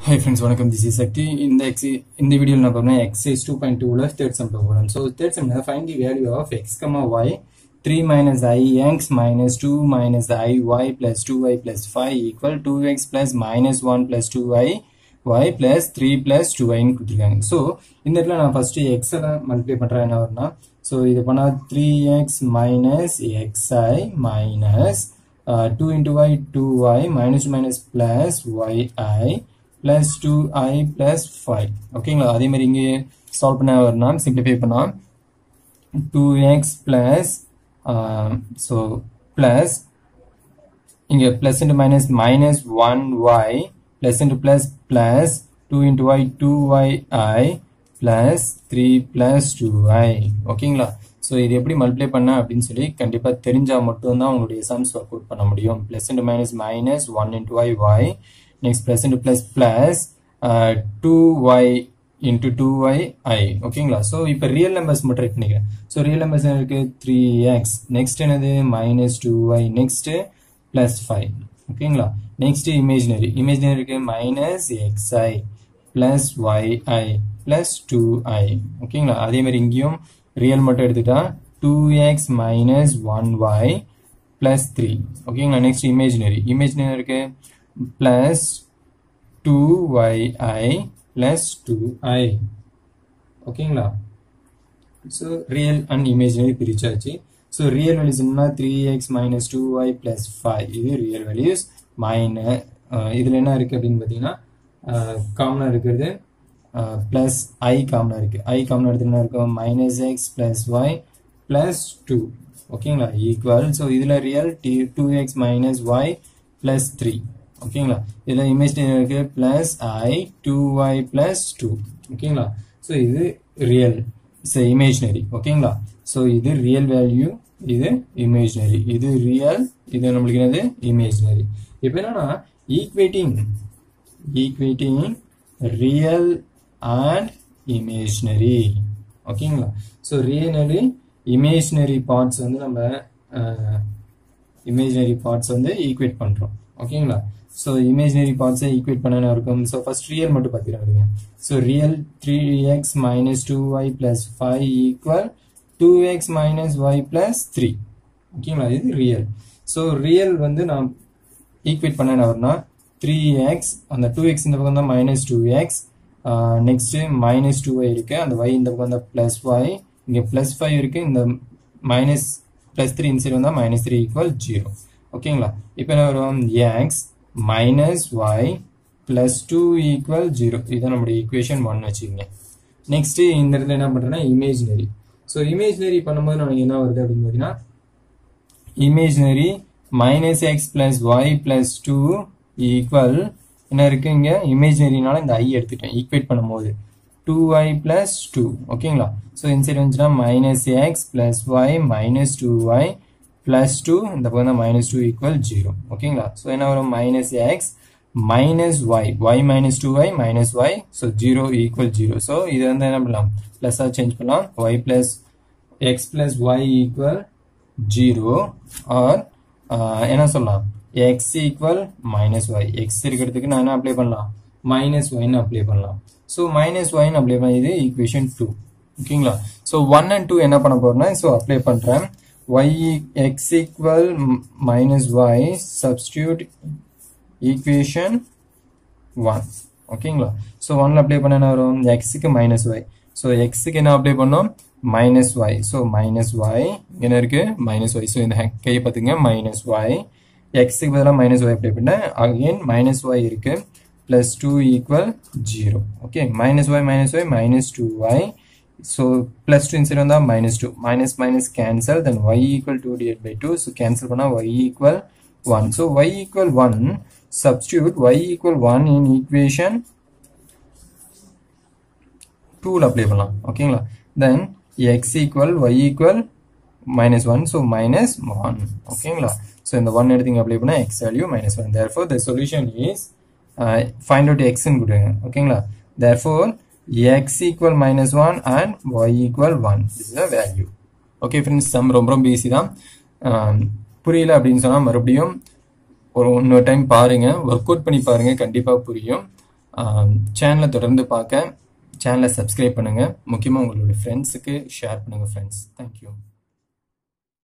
high friends வணக்கம் this is Shakti இந்த எக்ஸி இந்த வீடியோவில் நான் பார்த்தோம்னா எக்ஸைஸ் டூ பாயிண்ட் டூவில் தேர்ட் சம் போகிறோம் so third sum find the value of x comma y three minus i x minus two minus i y plus two y plus five equal two x plus minus one plus two i y plus three plus two ஐன்னு கொடுத்துருக்காங்க so இந்த இடத்துல நான் first எக்ஸை தான் multiply பண்ணுறேன் என்ன வரும்னா ஸோ இது பண்ணால் three x minus x i minus two into y two y minus minus plus y i plus two i plus five ஓகேங்களா அதே மாதிரி இங்கே சால்வ் பண்ண வரனா சிம்பிளிஃபை பண்ணா two x plus so plus இங்கே plus into minus minus one y plus into plus plus two into y two y i plus three plus two i ஓகேங்களா so இது எப்படி மல்டிப்ளை பண்ண அப்படின்னு சொல்லி கண்டிப்பாக தெரிஞ்சால் மட்டும்தான் உங்களுடைய சம்ஸ் ஒர்க் அவுட் பண்ண முடியும் plus into minus minus one into y y next plus into plus plus uh, 2y into 2y i ஓகேங்களா ஸோ இப்போ ரியல் நம்பர்ஸ் மட்டும் ரைட் பண்ணிக்கிறேன் ஸோ ரியல் நம்பர்ஸ் இருக்கு த்ரீ எக்ஸ் நெக்ஸ்ட் என்னது minus two y next plus five ஓகேங்களா next imaginary imaginary இருக்கு minus x i plus y i plus two i ஓகேங்களா அதே மாதிரி இங்கேயும் ரியல் மட்டும் எடுத்துட்டா two x minus one y plus three ஓகேங்களா நெக்ஸ்ட் இமேஜினரி இமேஜினரி இருக்கு plus 2yi plus 2i ஓகேங்களா ஸோ ரியல் அண்ட் இமேஜினரி பிரிச்சாச்சு ஸோ ரியல் வேல்யூஸ் என்ன three x minus two y plus five இது ரியல் வேல்யூஸ் மைனஸ் இதில் என்ன இருக்குது அப்படின்னு பார்த்தீங்கன்னா காமனாக இருக்கிறது ப்ளஸ் ஐ காமனாக இருக்குது ஐ காமனாக எடுத்து என்ன இருக்கும் minus x plus y plus two ஓகேங்களா ஈக்குவல் ஸோ இதில் ரியல் டி two x minus y plus three ஓகேங்களா இதில் இமேஜினரி இருக்கு plus i two y plus two ஓகேங்களா ஸோ இது ரியல் இட்ஸ் இமேஜினரி ஓகேங்களா ஸோ இது ரியல் வேல்யூ இது இமேஜினரி இது ரியல் இது நம்மளுக்கு என்னது இமேஜினரி இப்போ என்னன்னா equating equating real and imaginary ஓகேங்களா ஸோ ரியனரி இமேஜினரி பார்ட்ஸ் வந்து நம்ம இமேஜினரி பார்ட்ஸ் வந்து ஈக்குவேட் பண்ணுறோம் ஓகேங்களா ஸோ இமேஜினரி பார்ட்ஸை ஈக்குவேட் பண்ண இருக்கும் ஸோ ஃபர்ஸ்ட் ரியல் மட்டும் பார்த்துக்கிறாங்க so real three x minus two y plus five equal two x minus y plus three ஓகேங்களா இது ரியல் ஸோ ரியல் வந்து நான் ஈக்குவேட் பண்ண என்ன வரும்னா த்ரீ எக்ஸ் அந்த டூ எக்ஸ் இந்த பக்கம் தான் minus two x next minus two y இருக்கு அந்த ஒய் இந்த பக்கம் தான் பிளஸ் ஒய் இங்கே பிளஸ் ஃபைவ் இருக்கு இந்த மைனஸ் பிளஸ் த்ரீ இந்த சைடு வந்தால் மைனஸ் த்ரீ ஈக்குவல் ஜீரோ ஓகேங்களா இப்போ என்ன வரும் x minus y plus two equal zero இதுதான் நம்மளுடைய ஈக்குவேஷன் ஒன் வச்சுக்கோங்க நெக்ஸ்ட் இந்த இடத்துல என்ன பண்ணுறேன்னா இமேஜினரி ஸோ இமேஜினரி பண்ணும்போது நமக்கு என்ன வருது அப்படின்னு பார்த்தீங்கன்னா imaginary minus x plus y plus two equal என்ன இருக்கு இங்கே இமேஜினரினால இந்த ஐ எடுத்துட்டேன் ஈக்குவேட் பண்ணும்போது டூ ஒய் பிளஸ் டூ ஓகேங்களா ஸோ இந்த சைடு வந்துச்சுன்னா minus x plus y minus two y plus two இந்த பக்கம் தான் மைனஸ் டூ ஈக்குவல் ஜீரோ ஓகேங்களா ஸோ என்ன வரும் minus x minus y y minus two y minus y so zero equal zero so இது வந்து என்ன பண்ணலாம் ப்ளஸ்ஸாக சேஞ்ச் பண்ணலாம் y plus x plus y equal zero or என்ன சொல்லலாம் x equal minus y x இருக்கிறதுக்கு நான் என்ன அப்ளை பண்ணலாம் மைனஸ் ஒய்னு அப்ளை பண்ணலாம் ஸோ மைனஸ் ஒய்னு அப்ளை பண்ண இது ஈக்குவேஷன் டூ ஓகேங்களா ஸோ ஒன் அண்ட் டூ என்ன பண்ண போறேன்னா ஸோ அப்ளை பண்ணுறேன் y x equal minus y substitute equation 1 ஓகேங்களா ஸோ ஒன்ல அப்ளை பண்ண என்ன வரும் எக்ஸுக்கு மைனஸ் ஒய் ஸோ எக்ஸுக்கு என்ன அப்ளை பண்ணோம் minus y so minus y என்ன இருக்கு மைனஸ் ஒய் ஸோ இந்த கையை பார்த்துங்க மைனஸ் ஒய் எக்ஸுக்கு பதிலாக மைனஸ் ஒய் அப்ளை பண்ண அகைன் மைனஸ் ஒய் இருக்கு plus two equal zero okay minus y minus y minus two y so plus 2 inside on the minus 2 minus minus cancel then y equal 2 divided by 2 so cancel பண்ணா y equal 1 so y equal 1 substitute y equal 1 in equation 2 ல apply பண்ணலாம் ஓகேங்களா then x equal y equal minus 1 so minus 1 ஓகேங்களா so இந்த 1 எடுத்து apply பண்ணா x value minus 1 therefore the solution is uh, find out x ன்னு கொடுங்க ஓகேங்களா therefore x equal minus 1 and y equal 1 this is the value okay friends sum ரொம்ப ரொம்ப easy தான் புரியல அப்படின்னு சொன்னால் மறுபடியும் ஒரு இன்னொரு டைம் பாருங்க ஒர்க் அவுட் பண்ணி பாருங்க கண்டிப்பாக புரியும் சேனலை தொடர்ந்து பார்க்க சேனலை சப்ஸ்கிரைப் பண்ணுங்கள் முக்கியமாக உங்களுடைய ஃப்ரெண்ட்ஸுக்கு ஷேர் பண்ணுங்கள் ஃப்ரெண்ட்ஸ் தேங்க்யூ